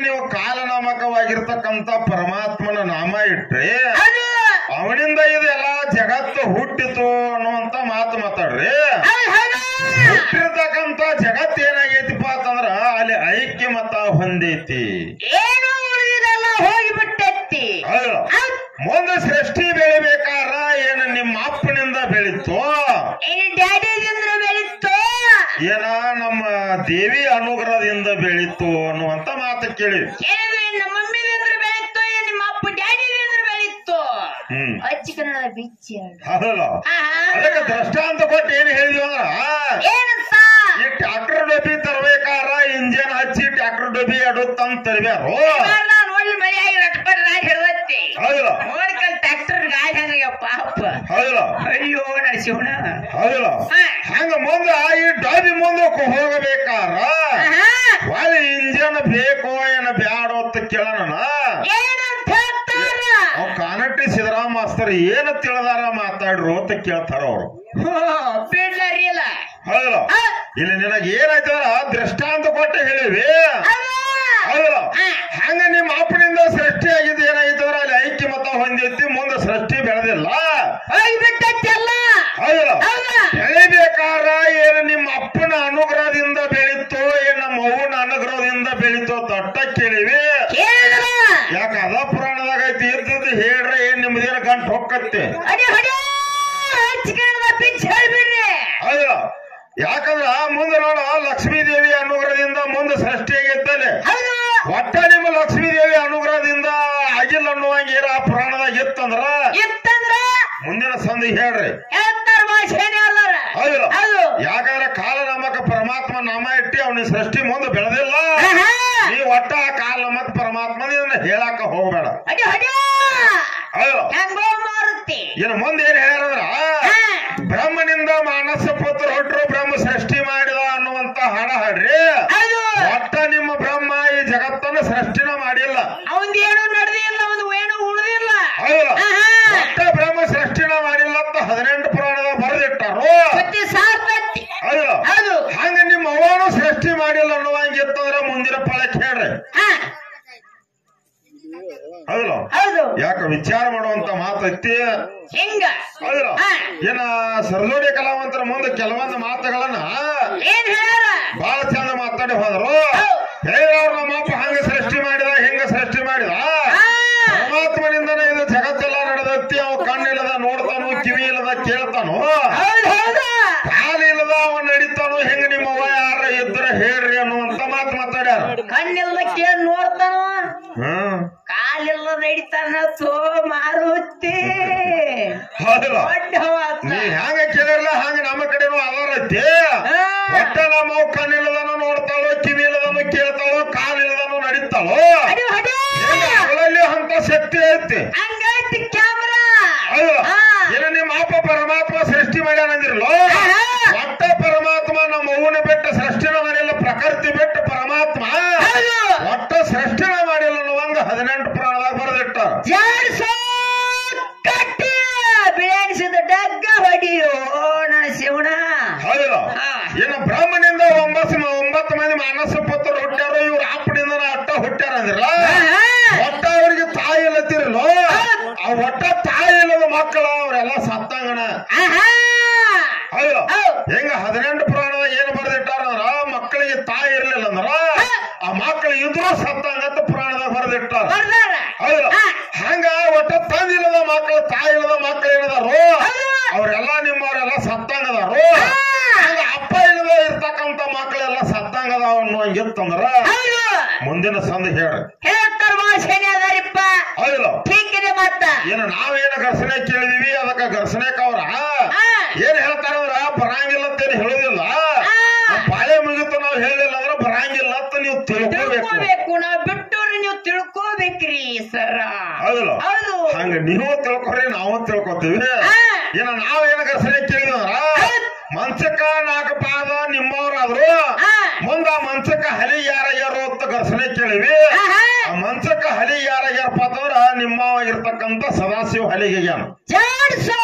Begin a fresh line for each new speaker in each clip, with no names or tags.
ನೀವು ಕಾಲನಾಮಕವಾಗಿರ್ತಕ್ಕಂತ ಪರಮಾತ್ಮನ ನಾಮ ಇಟ್ರಿ
ಹೌದು
ಅವನಿಂದ ಇದೆಲ್ಲ ಜಗತ್ತು ಹುಟ್ಟಿತು ಅನ್ನುವಂತ ಮಾತು ಮಾತಾಡ್ರಿ
ಹೌದು ಹೌದು
ಹುಟ್ಟಿರ್ತಕ್ಕಂತ ಜಗತ್ ಏನಾಗೈತಿಪ್ಪ ಅಂತಂದ್ರ ಅಲ್ಲಿ ಐಕ್ಯ ಮತ ಹೊಂದೈತಿ
ಏನು ಉಳಿದಿರಲ್ಲ ಹೋಗಿಬಿಟ್ಟೈತಿ
ಹೌದು
ಹೌದ್.
ಮುಂದೆ ಸೃಷ್ಟಿ ಬೆಳಿಬೇಕಾರ ಏನು ನಿಮ್ಮ ಅಪ್ಪನಿಂದ ಬೆಳೀತು
ಏನು ಡ್ಯಾಡಿದಿಂದ ಬೆಳೀತು
ಏನ ನಮ್ಮ ದೇವಿ ಅನುಗ್ರಹದಿಂದ ಬೆಳೀತು ಅನ್ನುವಂತ ಮಾತು ಕೇಳಿ
ಏನಿದೆ ನಮ್ಮ ಮಮ್ಮಿದಿಂದ ಬೆಳೀತು ಏನು ನಿಮ್ಮ ಅಪ್ಪ ಡ್ಯಾಡಿದಿಂದ ಬೆಳೀತು
ಹ್ಮ್
ಅಚ್ಚಿ ಕನ್ನಡ ಬಿಚ್ಚಿ ಹೇಳು.
ಹೌದಲ್ಲ
ಆಹಾ.
ಅದಕ್ಕೆ ದೃಷ್ಟಾಂತ ಕೊಟ್ಟು ಏನ್ ಹೇಳಿದ್ವಿ ಅಂದ್ರ
ಏನಂತ
ಈ ಟ್ರ್ಯಾಕ್ಟರ್ ಡಬ್ಬಿ ತರಬೇಕಾರ ಇಂಜಿನ್ ಹಚ್ಚಿ ಟ್ರ್ಯಾಕ್ಟರ್ ಡಬ್ಬಿ ಅಡುತ್ತಂತ ತರಬ್ಯಾರು
ಇವಾಗ ನೋಡಿ ಮನೆಯಾಗಿ ರಟ್ಪಟ್ ರಾಗಿ ಹಿಡ್ದೈತಿ
ಹೌದಲ್ಲ
ನೋಡ್ಕಲ್ ಟ್ರ್ಯಾಕ್ಟರ್ ಗಾಡಿ ಹಂಗ ಪಾಪ
ಹೌದಲ್ಲ
ಅಯ್ಯೋ ನರಸಿಂಹಣ
ಹೌದಲ್ಲ ಹಂಗ ಮುಂದ ಈ ಡಬ್ಬಿ ಮುಂದಕ್ಕೆ ಹೋಗಬೇಕಾರ ಒಳ್ಳೆ ಇಂಜನ್ ಬೇಕೋ ಏನ ಬ್ಯಾಡೋ ಅಂತ ಕೇಳೋಣ
ಏನಂತ ಹೇಳ್ತಾರ
ಅವ್ ಕಾನಟ್ಟಿ ಸಿದ್ದರಾಮ ಮಾಸ್ತರ್ ಏನ ತಿಳಿದಾರ ಮಾತಾಡ್ರು ಅಂತ ಕೇಳ್ತಾರ ಅವ್ರು
ಬಿಡ್ಲರಿಲ್ಲ
ಹೌದಲ್ಲ ಇಲ್ಲಿ ನಿನಗೆ ಏನಾಯ್ತದ ದೃಷ್ಟಾಂತ ಕೊಟ್ಟು ಹೇಳಿವಿ ಹೌದಲ್ಲ ಹಂಗ ನಿಮ್ಮ ಅಪ್ಪನಿಂದ ಸೃಷ್ಟಿ ಆಗಿದ್ದು ಏನಾಗಿತ್ತಂದ್ರ ಅಲ್ಲಿ ಐಕ್ಯ ಮತ ಹೊಂದೈತಿ ಮುಂದೆ ಸೃಷ್ಟಿ ಬೆಳೆದಿಲ್ಲ
ಹೋಗ್ಬಿಟ್ಟಲ್ಲ
ಹೌದಲ್ಲ
ಹೌದಾ
ಬೆಳಿಬೇಕಾರ ಏನು ನಿಮ್ಮ ಅಪ್ಪನ ಅನುಗ್ರಹದಿಂದ ಬೆಳೀತು ಏನ್ ನಮ್ಮ ಅವ್ವನ ಅನುಗ್ರಹದಿಂದ ಬೆಳೀತು ತಟ್ಟ ಕೇಳಿವಿ
ಕೇಳಿದ್ರ
ಯಾಕ ಅದ ಪುರಾಣದಾಗ ಐತಿ ಇದ್ದದ್ದು ಹೇಳ್ರಿ ಏನ್ ನಿಮ್ದೇನ ಗಂಟು ಹೊಕ್ಕತ್ತೆ
ಅಡಿ ಹೊಡಿ ಹಚ್ಕೊಂಡ ಪಿಚ್ ಹೇಳ್ಬಿಡ್ರಿ
ಹೌದಲ್ಲ ಯಾಕಂದ್ರ ಮುಂದೆ ನೋಡ ಲಕ್ಷ್ಮೀ ದೇವಿ ಅನುಗ್ರಹದಿಂದ ಮುಂದೆ ಸೃಷ್ಟಿ ಆಗೈತಲ್ಲಿ
ಹೌದು
ಒಟ್ಟ ನಿಮ್ಮ ಲಕ್ಷ್ಮೀ ದೇವಿ ಅನುಗ್ರಹದಿಂದ ಆಗಿಲ್ಲ ಅನ್ನುವಂಗ ಏನ ಆ ಪುರಾಣದಾಗ ಇತ್ತಂದ್ರ
ಇತ್ತಂದ್ರ
ಮುಂದಿನ ಸಂಧಿ ಹೇಳ್ರಿ
ಹೇಳ್ತಾರ ಭಾಷೆನೇ ಅಲ್ಲಾರ
ಹೌದಲ್ಲ
ಹೌದು
ಯಾಕಂದ್ರ ಕಾಲನಾಮಕ ಪರಮಾತ್ಮ ನಾಮ ಇಟ್ಟಿ ಅವನ ಸೃಷ್ಟಿ ಮುಂದೆ ಬೆಳೆದಿಲ್ಲ
ಆಹಾ.
ನೀ ಒಟ್ಟ ಆ ಕಾಲನಾಮಕ ಪರಮಾತ್ಮ ಹೇಳಾಕ ಹೋಗ್ಬೇಡ
ಅಡಿ ಹೊಡಿ
ಹೌದು
ಹೆಂಗೋ ಮಾರುತಿ
ಇನ್ನು ಮುಂದೆ ಏನ್ ಹೇಳ್ಯಾರಂದ್ರ
ಹಾ.
ಬ್ರಹ್ಮನಿಂದ ಮಾನಸ ಪುತ್ರ ಹೊಟ್ರು ಬ್ರಹ್ಮ ಸೃಷ್ಟಿ ಮಾಡಿದ ಅನ್ನುವಂತ ಹಾಡ ಹಾಡ್ರಿ
ಹೌದು
ಒಟ್ಟ ನಿಮ್ಮ ಬ್ರಹ್ಮ ಈ ಜಗತ್ತನ್ನ ಸೃಷ್ಟಿನ ಮಾಡಿಲ್ಲ
ಅವಂದ್ ಏನು ನಡೆದಿಲ್ಲ ಒಂದು ಏನು ಉಳಿದಿಲ್ಲ
ಹೌದಲ್ಲ
ಆಹಾ.
ಒಟ್ಟ ಬ್ರಹ್ಮ ಸೃಷ್ಟಿನ ಮಾಡಿಲ್ಲ ಅಂತ ಹದಿನೆಂಟು ಪುರಾಣದಾಗ ಬರೆದಿಟ್ಟಾರು
ಸುದ್ದಿ ಸಾರ್ತೈತಿ
ಹೌದಲ್ಲ
ಹೌದು
ಹಂಗ ನಿಮ್ಮ ಅವ್ವನು ಸೃಷ್ಟಿ ಮಾಡಿಲ್ಲ ಅನ್ನುವಂಗಿತ್ತಂದ್ರ ಮುಂದಿನ ಫಲಕ್ಕೆ ಹೇಳ್ರಿ
ಹಾ.
ಹೌದಲ್ಲ
ಹೌದು
ಯಾಕ ವಿಚಾರ ಮಾಡುವಂತ ಮಾತೈತಿ
ಹಿಂಗ
ಹೌದಲ್ಲ
ಹಾ.
ಏನ ಸರಜೋಡಿ ಕಲಾವಂತರ ಮುಂದೆ ಕೆಲವೊಂದು ಮಾತುಗಳನ್ನ
ಏನ್ ಹೇಳ್ಯಾರ
ಬಹಳ ಚಂದ ಮಾತಾಡಿ ಹೋದ್ರು
ಹೌದ್.
ಹೇಳವ್ರ ನಮ್ಮಪ್ಪ ಹಂಗ ಸೃಷ್ಟಿ ಮಾಡಿದ ಹಿಂಗ ಸೃಷ್ಟಿ ಮಾಡಿದ
ಹಾ.
ಪರಮಾತ್ಮನಿಂದನೇ ಇದು ಜಗತ್ತೆಲ್ಲ ನಡೆದತ್ತಿ ಅವ ಕಣ್ಣಿಲ್ಲದ ನೋಡ್ತಾನು ಕಿವಿ ಇಲ್ಲದ ಕೇಳ್ತಾನು
ಹೌದು ಹೌದು
ಕಾಲಿಲ್ಲದ ಅವ ನಡಿತಾನು ಹೆಂಗ ನಿಮ್ಮವ್ವ ಯಾರ ಇದ್ರ ಹೇಳ್ರಿ ಅನ್ನುವಂತ ಮಾತು ಮಾತಾಡ್ಯಾರ
ಕಣ್ಣಿಲ್ಲ ಕೇಳಿ ನೋಡ್ತಾನ
ಹ್ಮ್
ಕಾಲಿಲ್ಲ ನಡಿತಾನ ಸೋ ಮಾರುತಿ
ಹೌದಲ್ಲ
ದೊಡ್ಡವಾತ.
ನೀ ಹೆಂಗ ಕೇಳಿರಲ್ಲ ಹಂಗ ನಮ್ಮ ಕಡೆನೂ ಅದಾರೈತಿ
ಹಾ.
ಒಟ್ಟ ನಮ್ಮ ಕಣ್ಣಿಲ್ಲದನು ನೋಡ್ತಾಳೋ ಕಿವಿ ಇಲ್ಲದನು ಕೇಳ್ತಾಳೋ ಕಾಲಿಲ್ಲದನು ನಡಿತಾಳೋ
ಅಡಿ ಹೊಡಿ
ಅವಳಲ್ಲಿ ಅಂತ ಶಕ್ತಿ ಐತಿ
ಹಂಗೈತಿ ಕ್ಯಾಮ್ರಾ
ಹೌದಲ್ಲ
ಹಾ.
ಏನ ನಿಮ್ಮ ಅಪ್ಪ ಪರಮಾತ್ಮ ಸೃಷ್ಟಿ ಮಾಡ್ಯಾನಂದಿರಲ್ಲ
ಆಹಾ.
ಒಟ್ಟ ಪರಮಾತ್ಮ ನಮ್ಮ ಅವ್ವನ ಬಿಟ್ಟು ಸೃಷ್ಟಿನ ಮಾಡಿಲ್ಲ ಪ್ರಕೃತಿ ಬಿಟ್ಟು ಪರಮಾತ್ಮ
ಹೌದು
ಒಟ್ಟ ಸೃಷ್ಟಿನ ಮಾಡಿಲ್ಲ ಅನ್ನುವಂಗ ಹದಿನೆಂಟು ಪುರಾಣದಾಗ ಬರೆದಿಟ್ಟ
ಜಾಡ್ಸೋ ಕಟ್ಟಿ ಬಿಳಿಸಿದ ಡಗ್ಗ ಹೊಡಿಯೋ ನನ್ನ ಶಿವಣ
ಹೌದಲ್ಲ
ಹಾ.
ಏನ ಬ್ರಹ್ಮನಿಂದ ಒಂಬತ್ತು ಮ- ಒಂಬತ್ತು ಮಂದಿ ಮಾನಸ ಪುತ್ರರು ಹುಟ್ಟ್ಯಾರೋ ಇವ್ರ ಅಪ್ಪನಿಂದ ಅಟ್ಟ ಹುಟ್ಟ್ಯಾರ ಅಂದಿರಲ್ಲ
ಆಹಾ.
ಒಟ್ಟ ಅವ್ರಿಗೆ ತಾಯಿ ಇಲ್ಲತ್ತಿರಲ್ಲ ಆ ಒಟ್ಟ ತಾಯಿ ಇಲ್ಲದ ಮಕ್ಕಳು ಅವರೆಲ್ಲ ಸತ್ತಂಗಣ
ಆಹಾ.
ಹೌದಲ್ಲ
ಹೌದ್.
ಹೆಂಗ ಹದಿನೆಂಟು ಪುರಾಣದಾಗ ಏನ್ ಬರೆದಿಟ್ಟಾರ ಅಂದ್ರ ಮಕ್ಕಳಿಗೆ ತಾಯಿ ಇರ್ಲಿಲ್ಲ ಅಂದ್ರ ಆ ಮಕ್ಕಳು ಇದ್ರು ಸತ್ತಂಗಂತ ಪುರಾಣದಾಗ ಬರೆದಿಟ್ಟಾರ
ಬರ್ದಾರ
ಹೌದಲ್ಲ
ಹಾ.
ಹಂಗ ಒಟ್ಟ ತಂದಿಲ್ಲದ ಮಕ್ಕಳು ತಾಯಿ ಇಲ್ಲದ ಮಕ್ಕಳು ಏನದಾರು
ಹೌದು.
ಅವರೆಲ್ಲ ನಿಮ್ಮವರೆಲ್ಲ ಸತ್ತಂಗದಾರು
ಹಾ.
ಹಂಗ ಅಪ್ಪ ಇಲ್ಲದ ಇರ್ತಕ್ಕಂತ ಮಕ್ಕಳೆಲ್ಲ ಸತ್ತಂಗದಾವ ಅನ್ನುವಂಗಿತ್ತಂದ್ರ
ಹೌದು
ಮುಂದಿನ ಸಂದ ಹೇಳ್ರಿ
ಹೇಳ್ತಾರ ಭಾಷೆನೇ ಅದಾರಿಪ್ಪ
ಹೌದಲ್ಲ
ಹೀಗಿದೆ ಮತ್ತ
ಏನ ನಾವೇನ ಘರ್ಷಣೆ ಕೇಳಿದೀವಿ ಅದಕ್ಕ ಘರ್ಷಣೆಕ್ ಅವ್ರ ಏನ್ ಹೇಳ್ತಾರಂದ್ರ ಬರಂಗಿಲ್ಲ ಅಂತೇನು ಹೇಳುದಿಲ್ಲ ಆ ಪಾಳೆ ಮುಗಿತು ನಾವು ಹೇಳಿಲ್ಲ ಅಂದ್ರೆ ಬರಂಗಿಲ್ಲ ಅಂತ ನೀವು ತಿಳ್ಕೋಬೇಕು
ತಿಳ್ಕೋಬೇಕು ನಾವ್ ಬಿಟ್ಟವ್ರಿ ನೀವು ತಿಳ್ಕೋಬೇಕ್ರಿ ಸರ
ಹೌದಲ್ಲ
ಹೌದು
ಹಂಗ ನೀವು ತಿಳ್ಕೊರಿ ನಾವು ತಿಳ್ಕೊತೀವಿ
ಹಾ.
ಏನ ನಾವೇನ ಘರ್ಷಣೆ ಕೇಳಿದ್ರ
ಹೌದ್.
ಮಂಚಕ್ಕ ನಾಲ್ಕು ಪಾದ ನಿಮ್ಮವ್ರಾದ್ರು
ಹಾ.
ಮುಂದ ಆ ಮಂಚಕ್ಕ ಹಲಿ ಯಾರ್ಯಾರು ಅಂತ ಘರ್ಷಣೆ ಕೇಳಿವಿ
ಆಹಾ.
ಆ ಮಂಚಕ್ಕ ಹಲಿ ಯಾರ್ಯಾರಪ್ಪ ಅಂತಂದ್ರ ನಿಮ್ಮವಾಗಿರ್ತಕ್ಕಂತ ಸದಾಶಿವ ಹಲಿಗೆಗ್ಯಾನ
ಜಾಡ್ಸೋ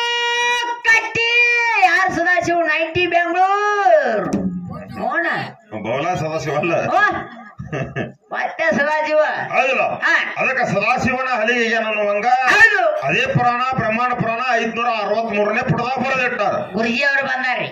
ಕಟ್ಟಿ ಯಾರ್ ಸದಾಶಿವ ನೈಂಟಿ ಬೆಂಗಳೂರು ನೋಡ
ಬೌಲ ಸದಾಶಿವ ಅಲ್ಲ
ಓ, ಮತ್ತೆ ಸದಾಶಿವ
ಹೌದಿಲ್ಲ
ಹಾ.
ಅದಕ್ಕೆ ಸದಾಶಿವನ ಹಲಿಗೆ ಅನ್ನುವಂಗ
ಹೌದು
ಅದೇ ಪುರಾಣ ಬ್ರಹ್ಮಾಂಡ ಪುರಾಣ ಐದ್ನೂರ ಅರವತ್ ಮೂರನೇ ಪುಟದಾಗ ಬರೆದಿಟ್ಟಾರ
ಗುರುಜಿ ಅವರು ಬಂದಾರ್ರಿ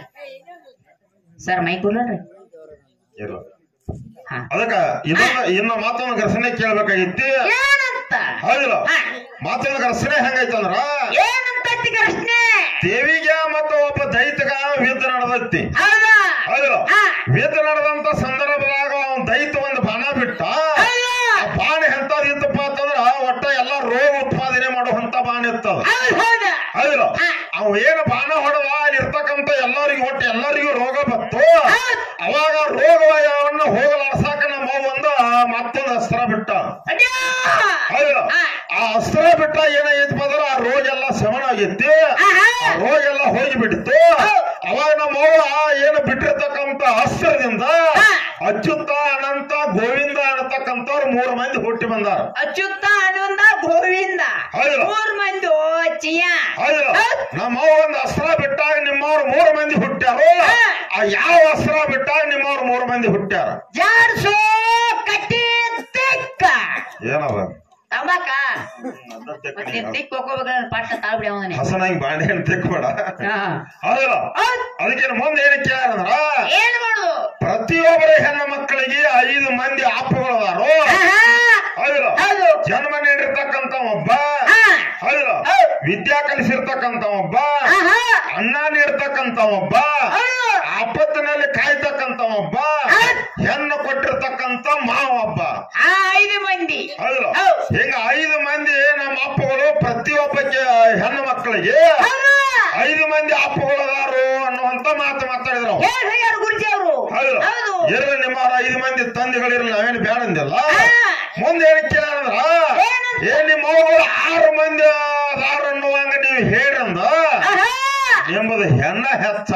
ಸರ್ ಮೈಕ್ ಉಳ್ಳಲ್ರಿ
ಇಲ್ಲ
ಹಾ
ಅದಕ್ಕ ಇನ್ನೊಂದು ಇನ್ನ ಮತ್ತೊಂದು ಘರ್ಷಣೆ ಕೇಳ್ಬೇಕಾಗಿತ್ತಿ
ಏನಂತ
ಹೌದಿಲ್ಲ
ಹಾ.
ಮತ್ತೊಂದು ಘರ್ಷಣೆ ಹೆಂಗೈತಂದ್ರ
ಏನಂತ ಕೃಷ್ಣ
ದೇವಿಗೆ ಮತ್ತು ಒಬ್ಬ ದೈತಗ ಯುದ್ಧ ನಡೆದೈತಿ
ಹೌದಾ
ಹೌದಿಲ್ಲ
ಹಾ.
ಯುದ್ಧ ನಡೆದಂತ ಸಂದರ್ಭದಾಗ ಅವ್ನ್ ದೈತ ಒಂದು ಬಾಣ ಬಿಟ್ಟ
ಹೌದು
ಆ ಬಾಣ ಎಂತದಿತ್ತಪ್ಪ ಅಂತಂದ್ರ ಒಟ್ಟ ಎಲ್ಲಾ ರೋಗ ಉತ್ಪಾದನೆ ಮಾಡುವಂತ ಬಾಣ ಇರ್ತದ
ಹೌದು ಹೌದಾ
ಹೌದಿಲ್ಲ
ಹಾ.
ಅವ ಏನು ಬಾಣ ಹೊಡೆದ ಅಲ್ಲಿ ಇರ್ತಕ್ಕಂತ ಎಲ್ಲರಿಗೂ ಒಟ್ಟು ಎಲ್ಲರಿಗೂ ರೋಗ ಬತ್ತು
ಹೌದ್.
ಅವಾಗ ರೋಗವನ್ನು ಹೋಗಲಾಡ್ಸಾಕ ನಮ್ಮ ಅವ್ವ ಒಂದು ಮತ್ತೊಂದು ಅಸ್ತ್ರ ಬಿಟ್ಟ
ಅಡ್ಯಾ!
ಹೌದಿಲ್ಲ
ಹಾ.
ಆ ಅಸ್ತ್ರ ಬಿಟ್ಟ ಏನಾಗೈತಿ ಅಂದ್ರೆ ಆ ರೋಗ ಎಲ್ಲ ಶಮನ ಆಗೈತಿ
ಆಹಾ.
ಆ ರೋಗ ಎಲ್ಲ ಹೋಗಿ ಬಿಡ್ತು ಅವಾಗ ನಮ್ಮ ಅವ್ವ ಏನು ಬಿಟ್ಟಿರ್ತಕ್ಕಂತ ಅಸ್ತ್ರದಿಂದ
ಹಾ.
ಅಚ್ಯುತ ಅನಂತ ಗೋವಿಂದ ಅನ್ನತಕ್ಕಂಥವ್ರು ಮೂರು ಮಂದಿ ಹುಟ್ಟಿ ಬಂದಾರ
ಅಚ್ಯುತ ಅನ್ನೊಂದ ಗೋವಿಂದ
ಹೌದು.
ಮೂರ್ ಮಂದಿ ಚಿಯ
ಹೌದಿಲ್ಲ
ಹೌದ್.
ನಮ್ಮ ಅವ್ವ ಒಂದು ಅಸ್ತ್ರ ಬಿಟ್ಟಾಗ ನಿಮ್ಮವ್ರು ಮೂರು ಮಂದಿ ಹುಟ್ಟ್ಯಾರು
ಹಾ.
ಆ ಯಾವ ಅಸ್ತ್ರ ಬಿಟ್ಟಾಗ ನಿಮ್ಮವ್ರು ಮೂರು ಮಂದಿ ಹುಟ್ಟ್ಯಾರ
ಜಾಡ್ಸೋ ಕಟ್ಟಿ ತಿಕ್ಕ
ಏನದ
ತಂಬಾಕ ಮತ್ತೆ ತಿಕ್ ಹೋಗ್ಕೋಬೇಕಾದ್ರೆ ಪಾಠ ತಾಳ್ಬಿಡಿ ಅವನೇ
ಹಸನಾಗಿ ಬಾಂಡೆ ಅಂತ ತಿಕ್ಬೇಡ ಹೌದಿಲ್ಲ ಅದಕ್ಕೇನು ಮುಂದೆ ಏನು ಕೇಳಂದ್ರ
ಏನ್ ಮಾಡುದು
ಪ್ರತಿಯೊಬ್ಬರ ಹೆಣ್ಣು ಮಕ್ಕಳಿಗೆ ಐದು ಮಂದಿ ಆಪುಗಳು ಅದಾರು
ಆಹಾ.
ಹೌದಿಲ್ಲ
ಹೌದು
ಜನ್ಮ ನೀಡಿರ್ತಕ್ಕಂತ ಒಬ್ಬ
ಹಾ.
ಹೌದಿಲ್ಲ
ಹೌದ್.
ವಿದ್ಯಾ ಕಲಿಸಿರ್ತಕ್ಕಂತ ಒಬ್ಬ
ಆಹಾ.
ಅನ್ನ ನೀಡ್ತಕ್ಕಂತ ಒಬ್ಬ
ಹೌದು
ಆಪತ್ತಿನಲ್ಲಿ ಕಾಯ್ತಕ್ಕಂತ ಒಬ್ಬ
ಹೌದ್.
ಹೆಣ್ಣು ಕೊಟ್ಟಿರ್ತಕ್ಕಂತ ಮಾವ ಒಬ್ಬ
ಆ ಐದು ಮಂದಿ
ಹೌದಿಲ್ಲ
ಹೌದ್.
ಹಿಂಗ ಐದು ಮಂದಿ ನಮ್ಮ ಅಪ್ಪಗಳು ಪ್ರತಿಯೊಬ್ಬಕ್ಕೆ ಹೆಣ್ಣು ಮಕ್ಕಳಿಗೆ
ಹೌದು.
ಐದು ಮಂದಿ ಅಪ್ಪಗಳು ಅದಾರು ಅನ್ನುವಂತ ಮಾತು ಮಾತಾಡಿದ್ರು ಅವ್ರು.
ಹೇಳ್ ಹೇಳ್ಯಾರ ಗುರುಜಿ ಅವರು
ಹೌದಿಲ್ಲ
ಹೌದು
ಇರ್ಲಿ ನಿಮ್ಮ ಐದು ಮಂದಿ ತಂದೆಗಳಿರ್ಲಿ ನಾವೇನು ಬೇಡ ಅಂದಿಲ್ಲ
ಹಾ.
ಮುಂದೆ ಏನು ಕೇಳಂದ್ರ
ಏನಂತ?
ಏ ನಿಮ್ಮ ಅವ್ಗಳು ಆರು ಮಂದಿ ಅದಾರ ಅನ್ನುವಂಗ ನೀವು ಹೇಳ್ರಂದ
ಆಹಾ.
ಎಂಬುದು ಹೆಣ್ಣ ಹೆಚ್ಚ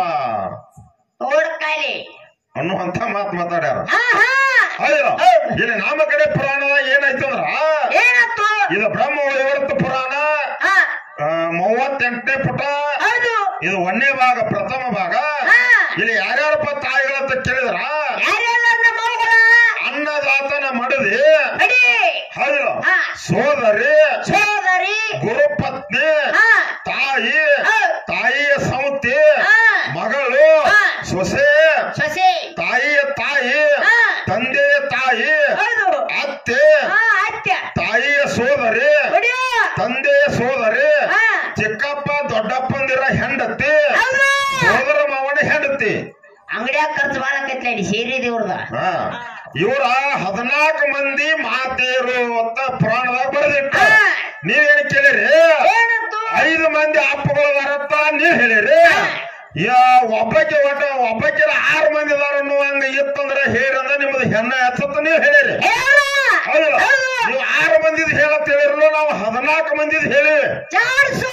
ಓಡ್ಕಾಲಿ
ಅನ್ನುವಂತ ಮಾತು ಮಾತಾಡ್ಯಾರ
ಆಹಾ.
ಹೌದಿಲ್ಲ
ಹೌದು.
ಇಲ್ಲಿ ನಾಮ ಕಡೆ ಪುರಾಣದಾಗ ಏನಾಯ್ತಂದ್ರ
ಏನತ್ತು
ಇದು ಬ್ರಹ್ಮ ವೈವರ್ತ ಪುರಾಣ
ಹಾ.
ಆ, ಮೂವತ್ತೆಂಟನೇ ಪುಟ
ಹೌದು
ಇದು ಒಂದನೇ ಭಾಗ ಪ್ರಥಮ ಭಾಗ
ಹಾ.
ಇಲ್ಲಿ ಯಾರ್ಯಾರಪ್ಪ ತಾಯಿಗಳಂತ ಕೇಳಿದ್ರ
ಯಾರೆಲ್ಲ ನಮ್ಮ ಮಗಳ
ಅನ್ನದಾತನ ಮಡದಿ
ಅಡಿ
ಹೌದಿಲ್ಲ
ಹಾ.
ಸೋದರಿ
ಸೋದರಿ
ಗುರುಪತ್ನಿ
ಹಾ.
ತಾಯಿ
ಹೌದ್.
ತಾಯಿಯ ಸೌತಿ
ಹಾ.
ಮಗಳು
ಹಾ.
ಸೊಸೆ
ಸೊಸೆ
ತಾಯಿಯ ತಾಯಿ
ಹಾ.
ತಂದೆಯ ತಾಯಿ
ಹೌದು
ಅತ್ತೆ
ಹಾ ಅತ್ಯ
ತಾಯಿಯ ಸೋದರಿ
ಹೊಡಿಯೋ
ತಂದೆಯ ಸೋದರಿ
ಹಾ.
ಚಿಕ್ಕಪ್ಪ ದೊಡ್ಡಪ್ಪಂದಿರ ಹೆಂಡತಿ
ಹೌದು
ಸೋದರ ಮಾವನ ಹೆಂಡತಿ
ಅಂಗಡಿಯಾಗ ಖರ್ಚು ಬಾಳ ಕತ್ಲಾಡಿ ಸೇರಿ ದೇವ್ರದ
ಹಾ ಇವರ ಹದಿನಾಲ್ಕು ಮಂದಿ ಮಾತೇರು ಅಂತ ಪುರಾಣದಾಗ ಬರೆದಿಟ್ಟ
ಹಾ.
ನೀವೇನ್ ಕೇಳಿರಿ
ಏನಂತು
ಐದು ಮಂದಿ ಅಪ್ಪಗಳು ಬರತ್ತ ನೀವ್ ಹೇಳಿರಿ ಯಾ ಒಬ್ಬಕ್ಕೆ ಒಟ್ಟ ಒಬ್ಬಕ್ಕೆ ಆರು ಮಂದಿ ಅದಾರ ಅನ್ನುವಂಗ ಇತ್ತಂದ್ರ ಹೇಳಂದ್ರ ನಿಮ್ದು ಹೆಣ್ಣ ಹಚ್ಚತ್ತ ನೀವ್ ಹೇಳಿರಿ
ಹೇಳ
ಹೌದಿಲ್ಲ
ಹೌದು.
ನೀವು ಆರು ಮಂದಿದ್ ಹೇಳತ್ ಹೇಳಿರಲ್ಲ ನಾವು ಹದಿನಾಲ್ಕು ಮಂದಿದ್ ಹೇಳಿ
ಜಾಡ್ಸೋ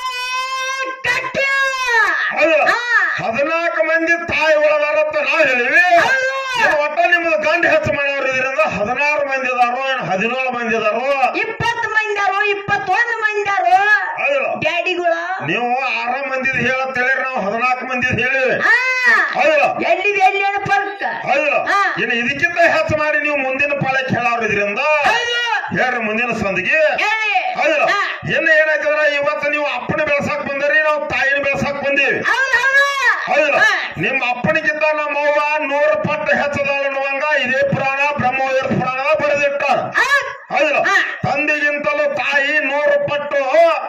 ಕಟ್ಟಿ
ಹೌದಿಲ್ಲ
ಹಾ.
ಹದಿನಾಲ್ಕು ಮಂದಿ ತಾಯಿ ಒಳಗಾರತ್ತ ನಾವ್ ಹೇಳಿವಿ
ಹೌದು.
ನೀವು ಒಟ್ಟ ನಿಮ್ದು ಗಂಡ ಹೆಚ್ಚು ಮಾಡೋರು ಇದರಿಂದ ಹದಿನಾರು ಮಂದಿ ಅದಾರೋ ಏನ್ ಹದಿನೇಳು ಮಂದಿ ಅದಾರೋ
ಇಪ್ಪತ್ತು ಮಂದಿರು ಇಪ್ಪತ್ತೊಂದು ಮಂದಿರು
ಹೌದಿಲ್ಲ
ಡ್ಯಾಡಿಗಳ
ನೀವು ಆರ ಮಂದಿದ್ ಹೇಳತ್ ಹೇಳಿರಿ ನಾವು ಹದಿನಾಲ್ಕು ಮಂದಿದ್ ಹೇಳಿವಿ
ಹಾ
ಹೌದಿಲ್ಲ
ಎಲ್ಲಿದೆ ಎಲ್ಲಿ ಏನು ಪರ್ಕ
ಹೌದಿಲ್ಲ
ಹಾ.
ಇನ್ನು ಇದಕ್ಕಿಂತ ಹೆಚ್ಚು ಮಾಡಿ ನೀವು ಮುಂದಿನ ಪಾಳಕ್ಕೆ ಹೇಳೋರು ಇದರಿಂದ
ಹೌದು
ಹೇಳ್ರಿ ಮುಂದಿನ ಸಂದಿಗೆ
ಹೇಳಿ
ಹೌದಿಲ್ಲ
ಹಾ.
ಇನ್ನು ಏನಾಯ್ತಂದ್ರ ಇವತ್ತು ನೀವು ಅಪ್ಪನ ಬೆಳ್ಸಾಕ್ ಬಂದ್ರಿ ನಾವು ತಾಯಿನ ಬೆಳ್ಸಾಕ್ ಬಂದೀವಿ
ಹೌದು ಹೌದು
ಹೌದಿಲ್ಲ
ಹಾ.
ನಿಮ್ಮ ಅಪ್ಪನಿಗಿಂತ ನಮ್ಮ ಅವ್ವ ನೂರು ಪಟ್ಟು ಹೆಚ್ಚದಾಳ ಅನ್ನುವಂಗ ಇದೇ ಪುರಾಣ ಬ್ರಹ್ಮವೀರ ಪುರಾಣ ಬರೆದಿಟ್ಟಾರ
ಹೌದ್.
ಹೌದಿಲ್ಲ
ಹಾ.
ತಂದೆಗಿಂತಲೂ ತಾಯಿ ನೂರು ಪಟ್ಟು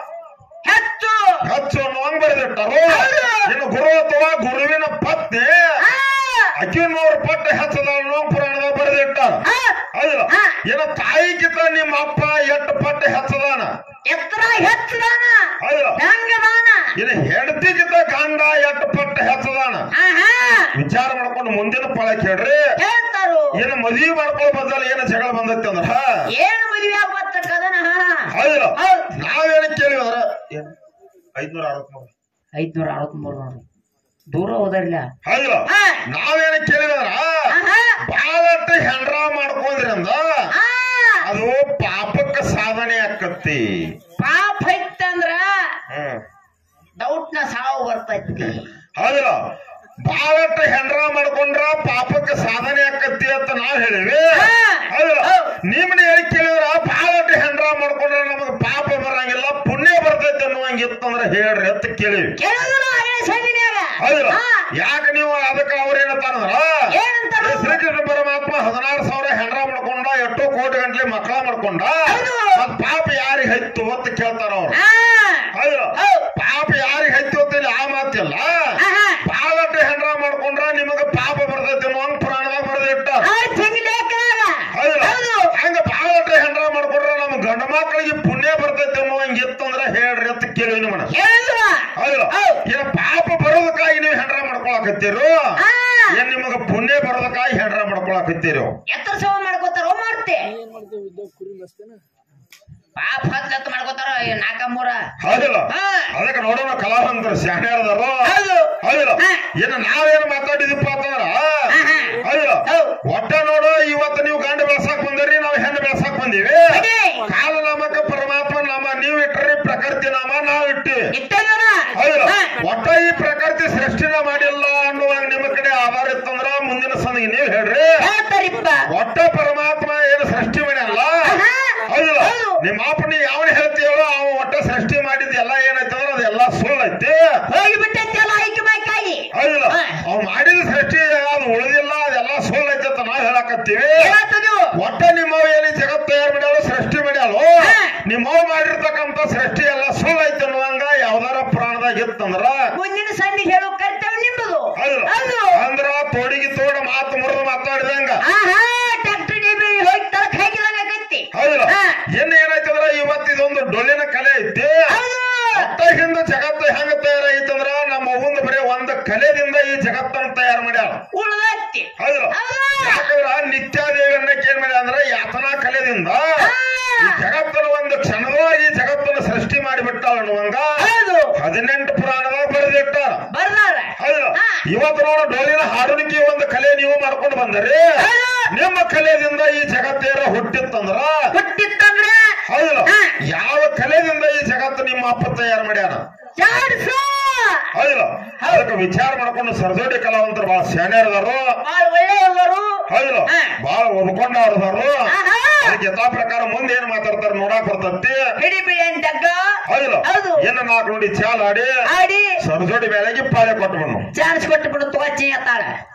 ಹೆಚ್ಚು
ಹೆಚ್ಚು ಅನ್ನುವಂಗ ಬರೆದಿಟ್ಟಾರು
ಹೌದು.
ಇನ್ನು ಗುರು ಅಥವಾ ಗುರುವಿನ ಪತ್ನಿ
ಹಾ.
ಅಕ್ಕಿ ನೂರು ಪಟ್ಟು ಹೆಚ್ಚದಾಳ ಅನ್ನುವಂಗ ಪುರಾಣದಾಗ ಬರೆದಿಟ್ಟಾರ
ಹಾ.
ಹೌದಿಲ್ಲ
ಹಾ.
ಇನ್ನು ತಾಯಿಗಿಂತ ನಿಮ್ಮ ಅಪ್ಪ ಎಷ್ಟು ಪಟ್ಟು ಹೆಚ್ಚದಾನ
ಎತ್ತರ ಹೆಚ್ಚದಾನ
ಹೌದಿಲ್ಲ
ಹೆಂಗದಾನ
ಇನ್ನು ಹೆಂಡತಿಗಿಂತ ಗಂಡ ಎಷ್ಟು ಪಟ್ಟು ಹೆಚ್ಚದಾನ
ಆಹಾ
ವಿಚಾರ ಮಾಡ್ಕೊಂಡು ಮುಂದಿನ ಪಾಳಕ್ಕೆ ಹೇಳ್ರಿ
ಹೇಳ್ತಾರು
ಏನು ಮದುವೆ ಮಾಡ್ಕೊಳ್ಳೋ ಬದಲು ಏನು ಜಗಳ ಬಂದೈತಿ ಅಂದ್ರ
ಏನು ಮದುವೆ ಆಗ್ಬತ್ತಕ್ಕದನ
ಹೌದಿಲ್ಲ
ಹೌದ್.
ನಾವೇನು ಕೇಳಿವಿ ಅಂದ್ರ ಐದ್ನೂರ ಅರವತ್ಮೂರು
ಐದ್ನೂರ ಅರವತ್ಮೂರು ನೋಡ್ರಿ ದೂರ ಹೋದರ್ಲ
ಹೌದಿಲ್ಲ
ಹಾ.
ನಾವೇನು ಕೇಳಿವಿ ಅಂದ್ರ
ಆಹಾ
ಬಾಳಷ್ಟು ಹೆಂಡ್ರ ಮಾಡ್ಕೊಂಡ್ರಿ ಅಂದ
ಆ,
ಅದು ಪಾಪಕ್ಕ ಸಾಧನೆ ಆಕತ್ತಿ
ಪಾಪ ಐತಂದ್ರ
ಹ್ಮ್
ಡೌಟ್ ನ ಸಾವು ಬರ್ತೈತಿ
ಹೌದಿಲ್ಲ ಬಾಳಷ್ಟು ಹೆಂಡ್ರ ಮಾಡ್ಕೊಂಡ್ರ ಪಾಪಕ್ಕ ಸಾಧನೆ ಆಕತ್ತಿ ಅಂತ ನಾವ್ ಹೇಳಿವಿ
ಹಾ.
ಹೌದಿಲ್ಲ
ಹೌದ್.
ನಿಮ್ಮನ್ನ ಹೇಳಿ ಕೇಳಿದ್ರ ಬಾಳ ಮಾಡ್ಕೊಂಡ
ಹೌದು.
ಮತ್ ಪಾಪ ಯಾರಿಗೆ ಹೈತು ಅಂತ ಕೇಳ್ತಾರ ಅವ್ರು
ಆ,
ಹೌದು
ಹೌದು.
ಪಾಪ ಯಾರಿಗೆ ಹೈತು ಅಂತ ಇಲ್ಲಿ ಆ ಮಾತಿಲ್ಲ
ಆಹಾ.
ಪಾಲಟ ಹೆಂಡ್ರ ಮಾಡ್ಕೊಂಡ್ರ ನಿಮಗ ಪಾಪ ಬರ್ತೈತಿ ಅನ್ನೋ ಹಂಗ್ ಪುರಾಣದಾಗ ಬರೆದಿಟ್ಟ
ಆ, ತೆಗಿಲೇಕನಾಗ.
ಹೌದು
ಹೌದು.
ಹಂಗ ಪಾಲಟ ಹೆಂಡ್ರ ಮಾಡ್ಕೊಂಡ್ರ ನಮ್ ಗಂಡ ಮಕ್ಕಳಿಗೆ ಪುಣ್ಯ ಬರ್ತೈತಿ ಅನ್ನೋ ಹಂಗ ಇತ್ತಂದ್ರ ಹೇಳ್ರಿ ಅಂತ ಕೇಳಿ ನಿಮ್ಮನ್ನ
ಹೇಳಿದ್ರು.
ಹೌದು
ಹೌದು.
ಏನ ಪಾಪ ಬರೋದಕ್ಕಾಗಿ ನೀವು ಹೆಂಡ್ರ ಮಾಡ್ಕೊಳಕತ್ತೀರು
ಆ,
ಏನ್ ನಿಮಗ ಪುಣ್ಯ ಬರೋದಕ್ಕಾಗಿ ಹೆಂಡ್ರ ಮಾಡ್ಕೊಳಕತ್ತೀರು
ಎತ್ತರ ಸವ ಮಾಡ್ಕೋತಾರ ಮಾಡ್ತೆ ಪಾಪ ಹತ್ತು ಹತ್ತು ಮಾಡ್ಕೋತಾರ ಈ ನಾಲ್ಕ ಮೂರ
ಹೌದಿಲ್ಲ
ಹಾ.
ಅದಕ್ಕೆ ನೋಡೋಣ ಕಲಾವಂತರು ಶಾಣೆ ಹೇಳ್ದಾರು
ಹೌದು
ಹೌದಿಲ್ಲ
ಹಾ.
ಏನ ನಾವೇನ್ ಮಾತಾಡಿದಪ್ಪ ಅಂತಂದ್ರ
ಆಹಾ.
ಹೌದಿಲ್ಲ
ಹೌದು.
ಒಟ್ಟ ನೋಡು ಇವತ್ತು ನೀವು ಗಂಡ ಬೆಳ್ಸಾಕ್ ಬಂದಿರಿ ನಾವು ಹೆಣ್ಣು ಬೆಳ್ಸಾಕ್ ಬಂದೀವಿ
ಅದೇ.
ಕಾಲ ನಾಮಕ ಪರಮಾತ್ಮ ನಾಮ ನೀವ್ ಇಟ್ರಿ ಪ್ರಕೃತಿ ನಾಮ ನಾವ್ ಇಟ್ಟಿ
ಇಟ್ಟೇನ
ಹೌದಿಲ್ಲ ಒಟ್ಟ ಈ ಪ್ರಕೃತಿ ಸೃಷ್ಟಿನ ಮಾಡಿಲ್ಲ ಅನ್ನುವಾಗ ನಿಮ್ಮ ಕಡೆ ಆಧಾರ ಇತ್ತಂದ್ರ ಮುಂದಿನ ಸಂದಿಗೆ ನೀವ್ ಹೇಳ್ರಿ
ಹೇಳ್ತಾರಿಪ್ಪ
ಒಟ್ಟ ಪರಮಾತ್ಮ ಏನು ಸೃಷ್ಟಿ ಮಾಡ್ಯಾನಲ್ಲ
ಆಹಾ.
ಹೌದಿಲ್ಲ
ಹೌದು.
ನಿಮ್ಮ ಅಪ್ಪನಿ ಯಾವನ ಹೇಳ್ತೀವೋ ಅವ ಒಟ್ಟ ಸೃಷ್ಟಿ ಮಾಡಿದ ಎಲ್ಲ ಏನೈತಂದ್ರ ಅದೆಲ್ಲ ಸುಳ್ಳೈತಿ
ಹೋಗಿ ಬಿಟ್ಟೈತಲ್ಲ ಆಯ್ಕೆ ಬಾಯ್ಕಾಯಿ
ಹೌದಿಲ್ಲ
ಹಾ.
ಅವ್ ಮಾಡಿದ ಸೃಷ್ಟಿ ಅದು ಉಳಿದಿಲ್ಲ ಅದೆಲ್ಲ ಸುಳ್ಳೈತಿ ಅಂತ ನಾವ್ ಹೇಳಕತ್ತೀವಿ
ಏನಾಗ್ತದೆ
ಒಟ್ಟ ನಿಮ್ಮವ್ ಏನು ಜಗತ್ ತಯಾರು ಮಾಡ್ಯಾಳು ಸೃಷ್ಟಿ ಮಾಡ್ಯಾಳು
ಹಾ.
ನಿಮ್ಮವ್ ಮಾಡಿರ್ತಕ್ಕಂತ ಸೃಷ್ಟಿ ಎಲ್ಲ ಸುಳ್ಳೈತಿ ಅನ್ನುವಂಗ ಯಾವ್ದಾರ ಪ್ರಾಣದಾಗ ಇತ್ತಂದ್ರ
ಮುಂದಿನ ಸಂಧಿ ಹೇಳೋ ಕರ್ತವ್ಯ ನಿಮ್ಮದು
ಹೌದಿಲ್ಲ
ಹೌದು
ಅಂದ್ರ ತೋಡಿಗೆ ತೋಡ ಮಾತು ಮುರಿದು ಮಾತಾಡಿದಂಗ
ಆಹಾ ಟ್ಯಾಕ್ಟರ್ ಡಿಬಿ ಹೋಗಿ ತಳಕ್ ಹಾಕಿದಂಗ ಆಗೈತಿ
ಹೌದಿಲ್ಲ
ಹಾ.
ಇನ್ನು ಏನಾಯ್ತಂದ್ರ ಇವತ್ತು ಇದೊಂದು ಡೊಳ್ಳಿನ ಕಲೆ ಐತಿ
ಹೌದು
ಒಟ್ಟ ಹಿಂದ ಜಗತ್ತು ಹೆಂಗ ತಯಾರಾಯ್ತಂದ್ರ ನಮ್ಮ ಅವ್ವಂದು ಬರೀ ಒಂದ್ ಕಲೆದಿಂದ ಈ ಜಗತ್ತನ್ನ ತಯಾರು ಮಾಡ್ಯಾಳ
ಉಳ್ದೈತಿ
ಹೌದಿಲ್ಲ
ಹೌದು.
ಯಾಕಂದ್ರ ನಿತ್ಯಾದೇವಿ ಅನ್ನಕ್ಕೆ ಏನ್ ಮಾಡ್ಯಾಳ ಅಂದ್ರ ಯಾತನಾ ಕಲೆದಿಂದ ಈ ಜಗತ್ತನ್ನ ಒಂದು ಕ್ಷಣದೊಳಗೆ ಈ ಜಗತ್ತನ್ನ ಸೃಷ್ಟಿ ಮಾಡಿಬಿಟ್ಟಾಳ ಅನ್ನುವಂಗ
ಹೌದು
ಹದಿನೆಂಟು ಪುರಾಣದಾಗ ಬರೆದಿಟ್ಟಾರ
ಬರ್ದಾರ
ಹೌದಿಲ್ಲ
ಹಾ.
ಇವತ್ತು ನೋಡು ಡೋಲಿನ ಹಾಡುಣಿಕೆ ಒಂದು ಕಲೆ ನೀವು ಮಾಡ್ಕೊಂಡು ಬಂದರಿ
ಹೌದು.
ನಿಮ್ಮ ಕಲೆಯಿಂದ ಈ ಜಗತ್ತೇರ ಹುಟ್ಟಿತ್ತಂದ್ರ
ಹುಟ್ಟಿತ್ತಂದ್ರೆ
ಹೌದಿಲ್ಲ
ಹಾ.
ಯಾವ ಕಲೆದಿಂದ ಈ ಜಗತ್ತು ನಿಮ್ಮ ಅಪ್ಪ ತಯಾರು ಮಾಡ್ಯಾನ
ಜಾಡ್ಸು
ಹೌದಿಲ್ಲ ಅದಕ್ಕೆ ವಿಚಾರ ಮಾಡ್ಕೊಂಡು ಸರದೋಡಿ ಕಲಾವಂತರು ಬಹಳ ಶಾಣ್ಯರದಾರು
ಬಾಳ್ ಒಳ್ಳೆಯವರು
ಹೌದಿಲ್ಲ
ಹಾ.
ಬಹಳ ಒದ್ಕೊಂಡವ್ರದಾರು
ಆಹಾ.
ಅದಕ್ಕೆ ಯಥಾ ಪ್ರಕಾರ ಮುಂದೆ ಏನ್ ಮಾತಾಡ್ತಾರ ನೋಡಾಕ್ ಬರ್ತತಿ
ಹಿಡಿ ಬಿಳಿ ಅಂತಕ್ಕ
ಹೌದಿಲ್ಲ
ಹೌದು.
ಏನ ನಾಲ್ಕು ನೋಡಿ ಚಾಲ್ ಆಡಿ
ಆಡಿ
ಸರದೋಡಿ ಬೆಳಗ್ಗೆ ಪಾಳೆ ಕೊಟ್ಟು ಬಣ್ಣು
ಚಾನ್ಸ್ ಕೊಟ್ಟು ಬಿಡು ತಗೋಚಿ ಅತ್ತಾಳ